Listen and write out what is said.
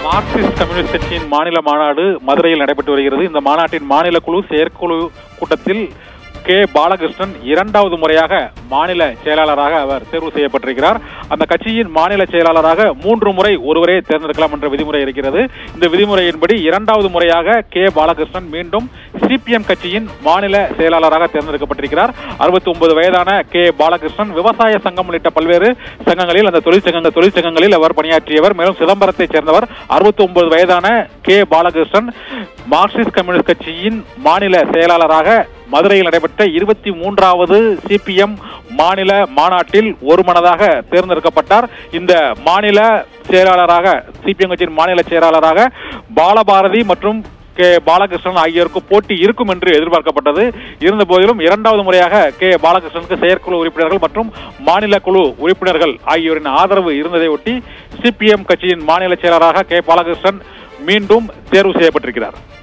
Marxist communist கட்சியின் மாநில மாநாடு மதுரையில் நடைபெற்று வருகிறது இந்த மாநாட்டின் மாநில குழு செயற்குழு கூட்டத்தில் கே பாலகிருஷ்ணன் இரண்டாவது முறையாக மாநில செயலாளராக அவர் தேர்வு செய்யப்பட்டிருக்கிறார் அந்த கட்சியின் மாநில செயலாளராக மூன்று முறை ஒருவரே தேர்ந்தெடுக்கலாம் என்ற விதிமுறை இருக்கிறது இந்த விதிமுறையின்படி இரண்டாவது முறையாக கே பாலகிருஷ்ணன் மீண்டும் சிபிஎம் கட்சியின் மாநில செயலாளராக தேர்ந்தெடுக்கப்பட்டிருக்கிறார் அறுபத்தி ஒன்பது வயதான கே பாலகிருஷ்ணன் விவசாய சங்கம் உள்ளிட்ட பல்வேறு சங்கங்களில் அந்த தொழிற்சங்க தொழிற்சங்கங்களில் அவர் பணியாற்றியவர் மேலும் சிதம்பரத்தைச் சேர்ந்தவர் அறுபத்தி ஒன்பது வயதான கே பாலகிருஷ்ணன் மார்க்சிஸ்ட் கம்யூனிஸ்ட் கட்சியின் மாநில செயலாளராக மதுரையில் நடைபெற்ற இருபத்தி மூன்றாவது சிபிஎம் மாநில மாநாட்டில் ஒருமனதாக தேர்ந்தெடுக்கப்பட்டார் இந்த மாநில செயலாளராக சிபிஎம் கட்சியின் மாநில செயலாளராக பாலபாரதி மற்றும் கே பாலகிருஷ்ணன் ஆகியோருக்கு போட்டி இருக்கும் என்று எதிர்பார்க்கப்பட்டது இருந்த போதிலும் இரண்டாவது முறையாக கே பாலகிருஷ்ணனுக்கு செயற்குழு உறுப்பினர்கள் மற்றும் மாநில குழு உறுப்பினர்கள் ஆகியோரின் ஆதரவு இருந்ததை ஒட்டி சிபிஎம் கட்சியின் மாநில செயலராக கே பாலகிருஷ்ணன் மீண்டும் தேர்வு செய்யப்பட்டிருக்கிறார்